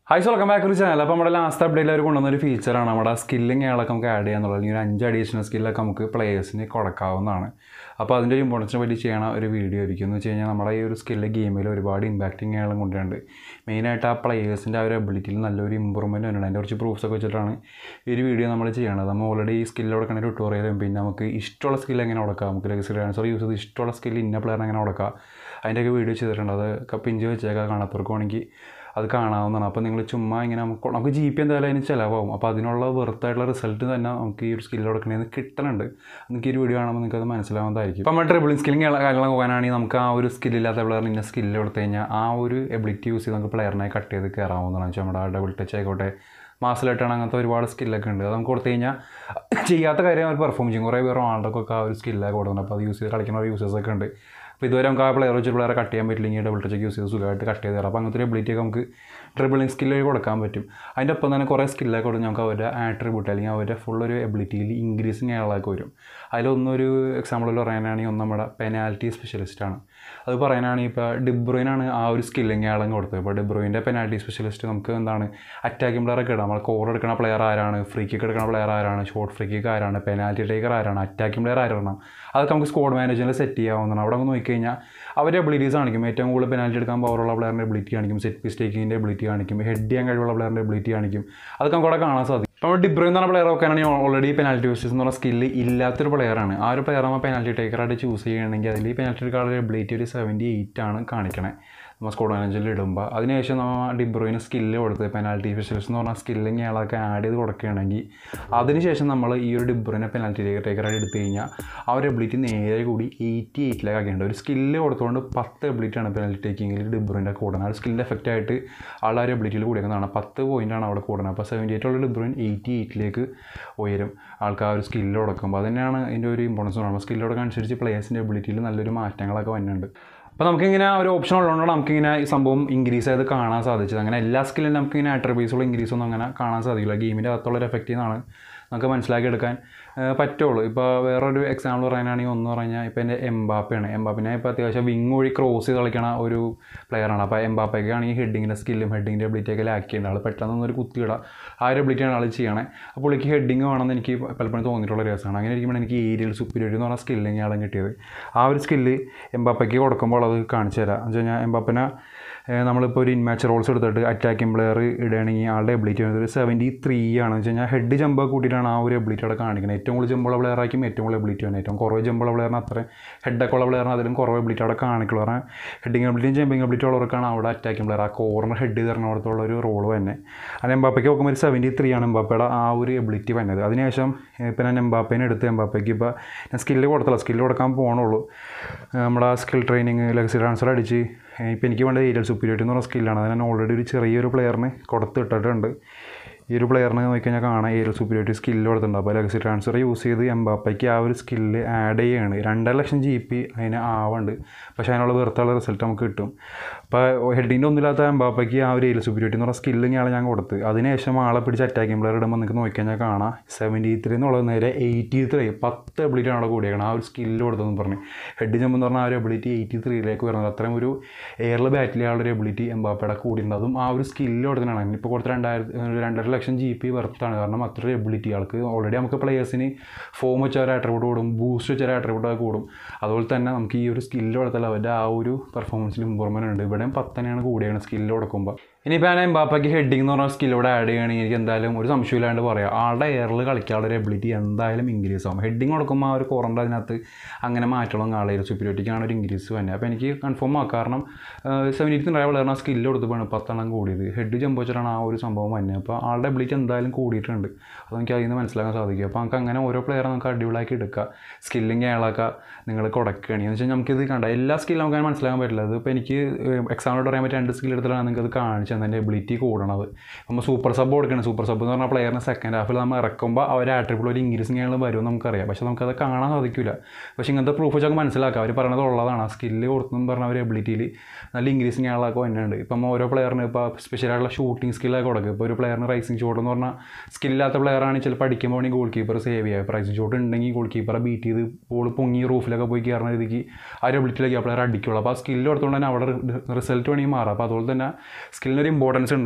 high welcome back to channel അപ്പോൾ നമ്മുടെ last അപ്ഡേറ്റിൽ അവർ കൊണ്ടുവന്ന ഒരു ഫീച്ചറാണ് നമ്മുടെ സ്കില്ലിങ് അയാളൊക്കെ നമുക്ക് ആഡ് ചെയ്യാന്നുള്ളത് അല്ലെങ്കിൽ ഒരു അഞ്ച് അഡീഷണൽ സ്കില്ലൊക്കെ നമുക്ക് പ്ലേയേഴ്സിന് കൊടുക്കാവുന്നതാണ് അപ്പോൾ അതിൻ്റെ ഒരു ഇമ്പോർട്ടൻസിനെ പറ്റി ചെയ്യണ ഒരു വീഡിയോ ആയിരിക്കും എന്ന് വെച്ച് കഴിഞ്ഞാൽ നമ്മുടെ ഈ ഒരു സ്കില്ല് ഗെയിമിൽ ഒരുപാട് ഇമ്പാക്റ്റിംഗ് അയാളും കൊണ്ടുണ്ട് മെയിനായിട്ട് ആ പ്ലേയേഴ്സിൻ്റെ ആ ഒരു എബിലിറ്റിയിൽ നല്ലൊരു ഇമ്പ്രൂവ്മെൻറ്റ് ഉണ്ട് അതിൻ്റെ കുറച്ച് പ്രൂഫ്സ് ഒക്കെ വെച്ചിട്ടാണ് ഈ ഒരു വീഡിയോ നമ്മൾ ചെയ്യണത് നമ്മൾ ഓൾറെഡി ഈ സ്കില്ല് കൊടുക്കുന്ന ട്യൂട്ടോറിയലും പിന്നെ നമുക്ക് ഇഷ്ടമുള്ള സ്കില്ല് എങ്ങനെ കൊടുക്കാം നമുക്ക് ലെഗസി ആൻസർ യൂസ് ചെയ്ത് ഇഷ്ടമുള്ള സ്കില്ല് ഇന്ന പ്ലെയറിനെ എങ്ങനെ കൊടുക്കാം അതിൻ്റെയൊക്കെ വീഡിയോ ചെയ്തിട്ടുണ്ട് അത് പിഞ്ച് വെച്ചേക്കാം കാണാത്തവർക്ക് വേണമെങ്കിൽ അത് കാണാവുന്നതാണ് അപ്പോൾ നിങ്ങൾ ചുമ്മാ ഇങ്ങനെ നമുക്ക് നമുക്ക് ജി പി എന്തായാലും അതിന് ചിലവാകും അപ്പോൾ അതിനുള്ള വെറുത്തായിട്ടുള്ള റിസൾട്ട് തന്നെ നമുക്ക് ഈ ഒരു സ്കില്ല് കൊടുക്കണേന്ന് കിട്ടുന്നുണ്ട് നിങ്ങൾക്ക് ഈ ഒരു വീഡിയോ കാണുമ്പോൾ നിങ്ങൾക്ക് അത് മനസ്സിലാവുന്നതായിരിക്കും അപ്പോൾ നമ്മൾ ട്രിബിളിങ് സ്കില്ലിങ് കാര്യങ്ങളൊക്കെ പോകാനാണെങ്കിൽ നമുക്ക് ആ ഒരു സ്കില്ലില്ലാത്ത പ്ലെയറിന് ഇന്ന സ്കില്ല് കൊടുത്തു കഴിഞ്ഞാൽ ആ ഒരു എബിലിറ്റി യൂസ് ചെയ്ത് നമുക്ക് പ്ലെയറിനെ കട്ട് ചെയ്ത് കയറാവുന്നതാണ് വെച്ചാൽ നമ്മുടെ ഡബിൾ ടച്ച് ആയിക്കോട്ടെ മാസിലായിട്ടാണ് അങ്ങനത്തെ ഒരുപാട് സ്കില്ലൊക്കെ ഉണ്ട് അത് നമുക്ക് കൊടുത്തു കഴിഞ്ഞാൽ ചെയ്യാത്ത കാര്യം അവർ പെർഫോം ചെയ്യും കുറേ പേർ ആളുകൾക്കൊക്കെ ആ ഒരു സ്കില്ലൊക്കെ കൊടുക്കുന്നുണ്ട് അപ്പോൾ അത് യൂസ് ചെയ്ത് കളിക്കുന്ന യൂസേഴ്സൊക്കെ ഉണ്ട് അപ്പോൾ ഇതുവരെ നമുക്ക് ആ പ്ലെയർ വെച്ച് പ്ലെയറെ കട്ട് ചെയ്യാൻ പറ്റില്ലെങ്കിൽ ഡബിൾ ടച്ച് യൂസ് ചെയ്ത് സുഖമായിട്ട് കട്ട് ചെയ്ത് തരാം അപ്പോൾ അങ്ങനത്തെ ഒരു എബിലിറ്റി ഒക്കെ നമുക്ക് ട്രിബിളിങ് സ്കില്ല് വഴി കൊടുക്കാൻ പറ്റും അതിൻ്റെ ഒപ്പം തന്നെ കുറേ സ്കില്ലൊക്കെ കൊടുത്ത് നമുക്ക് അവരുടെ ആട്രിബ്യൂട്ട് അല്ലെങ്കിൽ അവരുടെ ഫുൾ ഒരു എബിലിറ്റിയിൽ ഇൻക്രീസിങ് ആളൊക്കെ വരും അതിലൊന്നൊരു എക്സാമ്പിൾ പറയാനാണെങ്കിൽ ഒന്ന് നമ്മുടെ പെനാൽറ്റി സ്പെഷ്യലിസ്റ്റ് ആണ് അത് പറയാനാണെങ്കിൽ ഇപ്പോൾ ഡിബ്രോയിനാണ് ആ ഒരു സ്കില്ലിങ് ആളും കൊടുത്തത് ഇപ്പോൾ ഡിബ്രോയിൻ്റെ പെനാൽറ്റി സ്പെഷ്യലിസ്റ്റ് നമുക്ക് എന്താണ് അറ്റാക്കിംഗ് പ്ലെയർ ഒക്കെ ഇടാം നമ്മൾ കോർ എടുക്കുന്ന പ്ലെയർ ആരാണ് ഫ്രീ കിക്ക് എടുക്കുന്ന പ്ലെയർ ആരാണ് ഷോർട്ട് ഫ്രീ കിക്ക് ആരാണ് പെനാൽറ്റി ടേക്കർ ആരാണ് അറ്റാക്കിംഗ് പ്ലെയർ ആരാണ് അതൊക്കെ നമുക്ക് സ്കോഡ് മാനേജറിൽ സെറ്റ് ചെയ്യാവുന്നതാണ് അവിടെ നോക്കി കഴിഞ്ഞാൽ അവരുടെ എബിലിറ്റീസ് കാണിക്കും ഏറ്റവും കൂടുതൽ പെനാൽറ്റി എടുക്കാൻ പവറുള്ള പ്ലെയറിൻ്റെ എബിലിറ്റി കാണിക്കും സെറ്റ് പീസ് ടേക്കിങ്ങിൻ്റെ എബിലിറ്റി കാണിക്കും ഹെഡ് ചെയ്യാൻ കഴിവുള്ള പ്ലെയറിൻ്റെ എബിലിറ്റി കാണിക്കും അതൊക്കെ നമുക്ക് അവിടെ കാണാൻ സാധിക്കും ഇപ്പോൾ ഡിബ്രോ എന്ന് പറഞ്ഞ പ്ലെയർ ഒക്കെ ആണെങ്കിൽ ഓൾറെഡി പെനാൽറ്റി യൂസേഴ്സ് എന്ന് പറഞ്ഞ സ്കില്ല് ഇല്ലാത്തൊരു പ്ലെയറാണ് ആ ഒരു പ്ലെയർ നമ്മൾ പെനാൽറ്റി ടേക്കറായിട്ട് ചൂസ് ചെയ്യുകയാണെങ്കിൽ അതിൽ പെനാൽറ്റി എടുക്കാനുള്ള എബിലിറ്റി ഒരു സെവൻറ്റി എയ്റ്റ് ആണ് കാണിക്കണേ നമ്മൾ സ്കോഡ് മാനേജറിൽ ഇടുമ്പോൾ അതിനുശേഷം നമ്മൾ ഡിബ്രോയിന് സ്കില്ല് കൊടുത്ത് പെനാൽറ്റി സ്പെഷ്യലിസ്റ്റ് എന്ന് പറഞ്ഞാൽ സ്കില്ലിങ് അയാളൊക്കെ ആഡ് ചെയ്ത് കൊടുക്കുകയാണെങ്കിൽ അതിനുശേഷം നമ്മൾ ഈ ഒരു ഡിബ്രോയിനെ പെനാൽറ്റി ടേക്കറായിട്ട് എടുത്തു കഴിഞ്ഞാൽ ആ ഒരു എബിലിറ്റി നേരെ കൂടി എയ്റ്റി എയ്റ്റിലേക്ക് ആക്കിയിട്ടുണ്ട് ഒരു സ്കില്ല് കൊടുത്തുകൊണ്ട് പത്ത് എബിലിറ്റിയാണ് പെനാൽറ്റി ടേക്കിങ്ങിൽ ഡിബ്രോയിൻ്റെ കൂടുന്നത് ആ ഒരു സ്കില്ലിൻ്റെ എഫക്റ്റ് ആയിട്ട് ആൾ ആ ഒരു എബിലിറ്റിയിൽ കൂടിയേക്കുന്നതാണ് പത്ത് പോയിൻ്റാണ് അവിടെ കൂടുന്നത് അപ്പോൾ സെവൻറ്റി എയ്റ്റ് ഉള്ള ഡിബ്രോയിൻ എയ്റ്റി എയ്റ്റിലേക്ക് ഉയരും ആൾക്ക് ആ ഒരു സ്കില്ല് കൊടുക്കുമ്പോൾ അത് തന്നെയാണ് അതിൻ്റെ ഒരു ഇമ്പോർട്ടൻസ് പറയുമ്പോൾ സ്കില്ല് കൊടുക്കാൻ അനുസരിച്ച് പ്ലേയേഴ്സിൻ്റെ എബിലിറ്റിയിൽ നല്ലൊരു മാറ്റങ്ങളൊക്കെ വരുന്നുണ്ട് അപ്പോൾ നമുക്കിങ്ങനെ ഒരു ഓപ്ഷൻ ഉള്ളതുകൊണ്ടാണ് നമുക്കിങ്ങനെ ഈ സംഭവം ഇൻക്രീസ് ചെയ്ത് കാണാൻ സാധിച്ചത് അങ്ങനെ എല്ലാ സ്കില്ലും നമുക്കിങ്ങനെ ആട്രിബ്യൂസുള്ള ഇൻക്രീസ് ഒന്നും അങ്ങനെ കാണാൻ സാധിക്കില്ല ഗെയിമിൻ്റെ അകത്തുള്ളൊരു എഫക്റ്റ് എന്നാണ് നമുക്ക് മനസ്സിലാക്കിയെടുക്കാൻ പറ്റുള്ളൂ ഇപ്പോൾ വേറൊരു എക്സാമ്പിൾ പറയാനാണെങ്കിൽ ഒന്ന് പറഞ്ഞാൽ ഇപ്പോൾ എൻ്റെ എംബാപ്പയാണ് എംബാപ്പിനെ ഇപ്പോൾ അത്യാവശ്യം വിങ് വഴി ക്രോസ് ചെയ്ത് കളിക്കണ ഒരു പ്ലെയറാണ് അപ്പോൾ എംബാപ്പയ്ക്ക് ആണെങ്കിൽ ഹെഡിങ്ങിൻ്റെ സ്കില്ലും ഹെഡിങ്ങിൻ്റെ എബിലിറ്റിയൊക്കെ ലാക്ക് ചെയ്യുന്ന ആൾ പെട്ടെന്ന് ഒരു കുത്തിയിട ആ ഒരു എബിലിറ്റിയാണ് ആൾ ചെയ്യണേ അപ്പോൾ പുള്ളിക്ക് ഹെഡിങ് വേണമെന്ന് എനിക്ക് പലപ്പോഴും തോന്നിയിട്ടുള്ള ഒരു രസമാണ് അങ്ങനെ ഇരിക്കുമ്പോൾ എനിക്ക് ഏരിയൽ സുപ്പീരിയർ എന്ന് പറഞ്ഞ സ്കില്ലിങ് ആളും കിട്ടിയത് ആ ഒരു സ്കില്ല് എംബാപ്പയ്ക്ക് കൊടുക്കുമ്പോൾ അത് കാണിച്ചു തരാം എന്ന് വെച്ച് കഴിഞ്ഞാൽ എംബാപ്പിനെ നമ്മളിപ്പോൾ ഒരു ഇൻമാച്ച് റോൾസ് എടുത്തിട്ട് അറ്റാക്കിംഗ് പ്ലെയർ ഇടുകയാണെങ്കിൽ ആളുടെ എബിലിറ്റി വരുന്നത് ഒരു സെവൻറ്റി ത്രീ ആണ് വെച്ച് കഴിഞ്ഞാൽ ഹെഡ് ജമ്പ് കൂട്ടിയിട്ടാണ് ആ ഒരു എബിലിറ്റി അവിടെ കാണിക്കുന്നത് ഏറ്റവും കൂടുതൽ ജമ്പുള്ള പ്ലെയർ ആയിരിക്കും ഏറ്റവും കൂടുതൽ എബിലിറ്റി ആണ് ഏറ്റവും കുറവ് ജമ്പുള്ള പ്ലെയറിന് അത്ര ഹെഡൊക്കെ ഉള്ള പ്ലെയറിന് അതിലും കുറവ് എബിലിറ്റി അവിടെ കാണിക്കുള്ളൂ കാരണം ഹെഡിങ് എബിലിറ്റിയും ജമ്പിങ് എബിലിറ്റി ഉള്ളവർക്കാണ് അവിടെ അറ്റാക്കിംഗ് പ്ലെയർ ആ കോർണർ ഹെഡ് തരുന്നിടത്തുള്ള ഒരു റോൾ തന്നെ അത് എംബാപ്പയ്ക്ക് നോക്കുമ്പോൾ ഒരു സെവൻറ്റി ത്രീ ആണ് എംബാപ്പയുടെ ആ ഒരു എബിലിറ്റി വന്നത് അതിനുശേഷം ഇപ്പോൾ ഞാൻ എംബാപ്പേനെ എടുത്ത് എംബാപ്പയ്ക്ക് ഇപ്പോൾ ഞാൻ സ്കില്ല് കൊടുത്തില്ല സ്കില്ല് കൊടുക്കാൻ പോകണുള്ളൂ നമ്മുടെ ആ സ്കിൽ ട്രെയിനിങ് ലെക്സി ട്രാൻസ്ഫർ അടിച്ച് ഇപ്പോൾ എനിക്ക് വേണ്ട ഏരിയൽ സുപ്പീരിയോറിറ്റി എന്ന് പറഞ്ഞ സ്കില്ലാണ് അത് ഞാൻ ഓൾറെഡി ഒരു ചെറിയൊരു പ്ലെയറിന് കൊടുത്തിട്ടിട്ടുണ്ട് ഈ ഒരു പ്ലെയറിന് നോക്കിക്കഴിഞ്ഞാൽ കാണാം ഏരിയൽ സുപ്പീരിയോറിറ്റി സ്കില്ല് കൊടുത്തിട്ടുണ്ട് അപ്പോൾ ലെഗസി ട്രാൻസ്ഫർ യൂസ് ചെയ്ത് എംബാപ്പയ്ക്ക് ആ ഒരു സ്കില്ല് ആഡ് ചെയ്യുകയാണ് രണ്ടര ലക്ഷം ജി പി അതിന് ആവുന്നുണ്ട് പക്ഷേ അതിനുള്ള വെറുത്തുള്ള റിസൾട്ട് നമുക്ക് കിട്ടും അപ്പോൾ ഹെഡിൻ്റെ ഒന്നുമില്ലാത്ത എംബാപ്പയ്ക്ക് ആ ഒരു ഏരിയൽ സുപ്പീരിയോറിറ്റി എന്ന് പറഞ്ഞ സ്കില്ല് ഞാൻ ഞാൻ കൊടുത്ത് അതിനുശേഷം ആളെ പിടിച്ച് അറ്റാക്കിംഗ് പ്ലെയർ ഇടുമ്പോൾ നിങ്ങൾക്ക് നോക്കിക്കഴിഞ്ഞാൽ കാണാം സെവൻറ്റി ത്രീ എന്നുള്ളത് നേരെ എയ്റ്റി ത്രീ പത്ത് എബിലിറ്റി ആണ് അവിടെ കൂടിയേക്കണം ആ ഒരു സ്കില്ല് കൊടുത്തതെന്ന് പറഞ്ഞ് ഹെഡ് ജമ്പ് എന്ന് പറഞ്ഞാൽ ആ ഒരു എബിലിറ്റി എയ്റ്റി ത്രീയിലേക്ക് വരുന്നത് അത്രയും ഒരു എയറിൽ ബാറ്റിൽ ആ ഒരു എബിലിറ്റി എംബാപ്പയുടെ കൂടിയിട്ടുണ്ട് അതും ആ ഒരു സ്കില്ല് കൊടുത്തതാണ് ഇപ്പോൾ കൊടുത്ത രണ്ടായിരത്തി രണ്ടര ലക്ഷം ജി പി വെർത്താണ് കാരണം അത്ര എബിലിറ്റി ആൾക്ക് ഓൾറെഡി നമുക്ക് പ്ലേയേഴ്സിന് ഫോം വെച്ച ഒരു ആട്രിബ്യൂട്ട് കൂടും ബൂസ്റ്റ് വെച്ച ഒരു ആട്രിബ്യൂട്ട് കൂടും അതുപോലെ തന്നെ നമുക്ക് ഈ ഒരു സ്കില്ല് കൊടുത്താൽ അവരുടെ ആ ഒരു പെർഫോമൻസിൽ ഇമ്പ്രൂവ്മെൻറ്റ് ഉണ്ട് ഇവിടെയും പത്തനെയാണ് കൂടിയാണ് സ്കില്ല് കൊടുക്കുമ്പോൾ ഇനിയിപ്പോൾ ഞാൻ എംബാപ്പയ്ക്ക് ഹെഡിങ് എന്ന് പറഞ്ഞ സ്കില്ലോടെ ആഡ് ചെയ്യുകയാണെങ്കിൽ എനിക്ക് എന്തായാലും ഒരു സംശയമില്ലാണ്ട് പറയാം ആളുടെ എയറിൽ കളിക്കാനുള്ള ഒരു എബിലിറ്റി എന്തായാലും ഇൻക്രീസ് ആവും ഹെഡിങ് കൊടുക്കുമ്പോൾ ആ ഒരു കോറൻ്റെ അതിനകത്ത് അങ്ങനെ മാറ്റമുള്ള ആളെ സുപ്പീരിയോറിറ്റിക്കാണ് ഒരു ഇൻക്രീസ് തന്നെ അപ്പോൾ എനിക്ക് കൺഫേം ആക്കാം കാരണം സെവൻറ്റി ഉണ്ടായ പ്ലെയറിന് ആ സ്കില്ല് കൊടുത്തപ്പോഴാണ് പത്തെണ്ണം കൂടിയത് ഹെഡ് ജമ്പ് വെച്ചിട്ടാണ് ആ ഒരു സംഭവം വന്നത് അപ്പോൾ ആളുടെ എബിലിറ്റി എന്തായാലും കൂടിയിട്ടുണ്ട് അത് എനിക്ക് അതിൽ നിന്ന് മനസ്സിലാക്കാൻ സാധിക്കും അപ്പോൾ നമുക്ക് അങ്ങനെ ഓരോ പ്ലെയറെ നമുക്ക് അടിപൊളിയാക്കി എടുക്കുക സ്കില്ലിങ് അയാളൊക്കെ നിങ്ങൾ കൊടുക്കുകയാണ് എന്ന് വെച്ചാൽ നമുക്കിത് കണ്ട എല്ലാ സ്കില്ലും നമുക്ക് അങ്ങനെ മനസ്സിലാക്കാൻ പറ്റില്ല അതിപ്പോൾ എനിക്ക് എക്സാമിനോട് പറയാൻ പറ്റിയ രണ്ട് സ്കിൽ എടുത്തിട്ടാണ് നിങ്ങൾക്ക് അത് കാണിച്ചു തന്നെ എബിലിറ്റി കൂടണത് നമ്മൾ സൂപ്പർ സബ് കൊടുക്കണം സൂപ്പർ സബ് എന്ന് പറഞ്ഞാൽ പ്ലെയറിന് സെക്കൻഡ് ഹാഫിൽ നമ്മൾ ഇറക്കുമ്പോൾ അവർ ആട്രിബ്യൂട്ട് ഒരു ഇൻക്രീസ് ചെയ്യാൻ വരും നമുക്കറിയാം പക്ഷേ നമുക്കത് കാണാൻ സാധിക്കില്ല പക്ഷേ ഇങ്ങനത്തെ പ്രൂഫ് വെച്ചൊക്കെ മനസ്സിലാക്കാം അവർ പറയുന്നത് ഉള്ളതാണ് ആ സ്കില്ല് കൊടുത്തെന്ന് പറഞ്ഞ ഒരു എബിലിറ്റിയിൽ നല്ല ഇൻക്രീസിങ് ആളൊക്കെ വന്നിട്ടുണ്ട് ഇപ്പം ഓരോ പ്ലെയറിന് ഇപ്പോൾ സ്പെഷ്യലായിട്ടുള്ള ഷൂട്ടിംഗ് സ്കില്ലൊക്കെ കൊടുക്കും ഇപ്പോൾ ഒരു പ്ലെയറിന് റൈസിങ് ഷോട്ട് എന്ന് പറഞ്ഞാൽ സ്കില്ലാത്ത പ്ലെയറാണ് ചിലപ്പോൾ അടിക്കുമ്പോൾ ഗോൾ കീപ്പർ സേവ് ചെയ്യുക ഇപ്പോൾ റൈസിങ് ഷോട്ട് ഉണ്ടെങ്കിൽ ഗോൾ കീപ്പറെ ബീറ്റ് ചെയ്ത് ബോൾ പൊങ്ങി റൂഫിലൊക്കെ പോയി കയറുന്ന രീതിക്ക് ആ ഒരു എബിലിറ്റിയിലേക്ക് ആ പ്ലെയർ അടിക്കുള്ളൂ അപ്പോൾ ആ സ്കില്ല് കൊടുത്തുകൊണ്ട് തന്നെ അവിടെ റിസൾട്ട് വേണമെങ്കിൽ മാറാം അപ്പോൾ അതുപോലെ തന്നെ സ്കില്ലിനൊരു ഇമ്പോർട്ടൻസ് ഉണ്ട്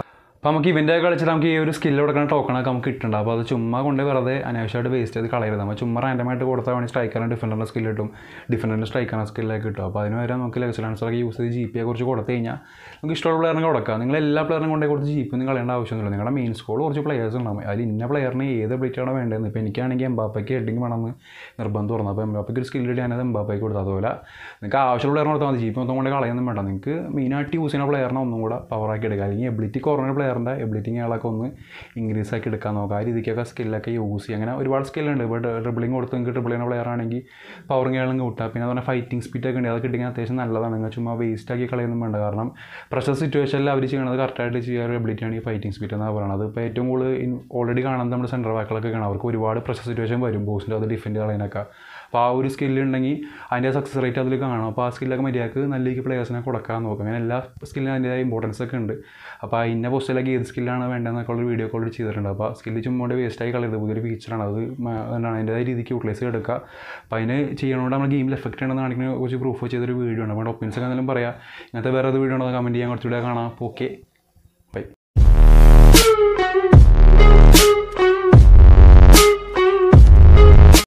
അപ്പോൾ നമുക്ക് ഇവൻ്റെ കളിച്ചിട്ട് നമുക്ക് ഈ ഒരു സ്കില്ല് കൊടുക്കുന്ന ടോക്കണൊക്കെ നമുക്ക് കിട്ടുന്നുണ്ട് അപ്പോൾ അത് ചുമ്മാ കൊണ്ട് വെറുതെ അനാവശ്യമായിട്ട് വേസ്റ്റ് ചെയ്ത് കളയരുത് നമ്മൾ ചുമ്മാ റാൻഡമായിട്ട് കൊടുത്താൽ വേണമെങ്കിൽ സ്ട്രൈക്കറിന് ഡിഫൻഡറിൻ്റെ സ്കില്ല് കിട്ടും ഡിഫൻഡറിൻ്റെ സ്ട്രൈക്കറിൻ്റെ സ്കില്ലൊക്കെ കിട്ടും അപ്പോൾ അതിന് വരെ നമുക്ക് ലെക്സലാൻസറൊക്കെ യൂസ് ചെയ്ത് ജി പി യെ കുറിച്ച് കൊടുത്തു കഴിഞ്ഞാൽ നമുക്ക് ഇഷ്ടമുള്ള പ്ലെയറിനെ കൊടുക്കാം നിങ്ങൾ എല്ലാ പ്ലെയറിനും കൊണ്ടേ കുറച്ച് ജി പി ഒന്നും കളയേണ്ട ആവശ്യമൊന്നുമില്ല നിങ്ങളുടെ മെയിൻ സ്കോൾ കുറച്ച് പ്ലെയേഴ്സ് ഉണ്ടാവും അതിൽ ഇന്ന പ്ലെയറിന് ഏത് ബ്ലിറ്റാണോ വേണ്ടതെന്ന് ഇപ്പോൾ എനിക്കാണെങ്കിൽ എംബാപ്പയ്ക്ക് ഹെഡിങ് വേണമെന്ന് നിർബന്ധം തുറന്നു അപ്പോൾ എംബാപ്പയ്ക്ക് ഒരു സ്കില്ല് ഞാനത് എംബാപ്പയ്ക്ക് കൊടുത്തു അതുപോലെ നിങ്ങൾക്ക് ആവശ്യമുള്ള പ്ലെയറിനെ കൊടുത്താൽ മതി ജി പി മൊത്തം കൊണ്ട് കളയൊന്നും വേണ്ട നിങ്ങൾക്ക് മെയിനായിട്ട് യൂസ് ചെയ്യുന്ന പ്ലെയറിനെ ഒന്നും കൂടെ പവറാക്കി എടുക്കുക അല്ലെങ്കിൽ എബിലിറ്റി കുറഞ്ഞ പ്ലെയറിൻ്റെ എബിലിറ്റി അയാളൊക്കെ ഒന്ന് ഇൻക്രീസ് ആക്കി എടുക്കാൻ നോക്കുക ആ രീതിക്കൊക്കെ സ്കില്ലൊക്കെ യൂസ് ചെയ്യുക അങ്ങനെ ഒരുപാട് സ്കില്ലുണ്ട് ഇപ്പോൾ ഡ്രിബിളിങ് കൊടുത്ത് നിങ്ങൾക്ക് ഡ്രിബിൾ ചെയ്യുന്ന പ്ലെയർ ആണെങ്കിൽ പവറിങ് ആളും കൂട്ടുക പിന്നെ അതുപോലെ ഫൈറ്റിംഗ് സ്പീഡൊക്കെ ഉണ്ട് അതൊക്കെ കിട്ടിയാൽ അത്യാവശ്യം നല്ലതാണ് നിങ്ങൾ ചുമ്മാ വേസ്റ്റ് ആക്കി കളയൊന്നും വേണ്ട കാരണം പ്രഷർ സിറ്റുവേഷനിൽ അവർ ചെയ്യണത് കറക്റ്റായിട്ട് ചെയ്യാൻ ഒരു എബിലിറ്റിയാണ് ഈ ഫൈറ്റിംഗ് സ്പീഡ് എന്നാണ് പറയുന്നത് ഇപ്പോൾ ഏറ്റവും കൂടുതൽ ഓൾറെഡി കാണുന്നത് നമ്മുടെ സെൻറ്റർ ബാക്കുകളൊക്കെ കാണാം അവർക്ക് ഒരുപാട് പ്രഷർ സിറ്റുവേഷൻ വരും ബോസിൻ്റെ അത് ഡിഫെൻഡ് കളയാനൊക്കെ അപ്പോൾ ആ ഒരു സ്കില്ല് ഉണ്ടെങ്കിൽ അതിൻ്റെ സക്സസ് റേറ്റ് അതിൽ കാണും അപ്പോൾ ആ സ്കില്ലൊക്കെ മര്യാദക്ക് നല്ല രീതിക്ക് പ്ലേയേഴ്സിനെ കൊടുക്കാൻ നോക്കും അങ്ങനെ എല്ലാ സ്കില്ലിനും അതിൻ്റെതായ ഇമ്പോർട്ടൻസ് ഒക്കെ ഉണ്ട് അപ്പോൾ ഇന്ന പോസ്റ്റിലേക്ക് ഏത് സ്കില്ലാണ് വേണ്ടതെന്നൊക്കെ ഉള്ള വീഡിയോ കോൾ ചെയ്തിട്ടുണ്ട് അപ്പോൾ സ്കില്ല് ചുമ്മാ വേസ്റ്റായി കളയരുത് പുതിയൊരു ഫീച്ചറാണ് അത് മ- എന്താണ് അതിൻ്റെതായ രീതിക്ക് യൂട്ടിലൈസ് ചെയ്തെടുക്കുക അപ്പോൾ അതിന് ചെയ്യണോണ്ട് നമ്മൾ ഗെയിമിൽ എഫക്റ്റ് ഉണ്ടെന്ന് കാണിക്കുന്ന കുറച്ച് പ്രൂഫ് ചെയ്തൊരു വീഡിയോ ഉണ്ട് അപ്പോൾ ഒപ്പീനിയൻസ് ഒക്കെ എന്തെങ്കിലും പറയാം ഇങ്ങനത്തെ വേറെ ഏത് വീഡിയോ ഉണ്ടോ കമൻറ്റ് ചെയ്യാൻ കുറച്ചുകൂടെ കാണാം അപ്പോൾ ഓക്കെ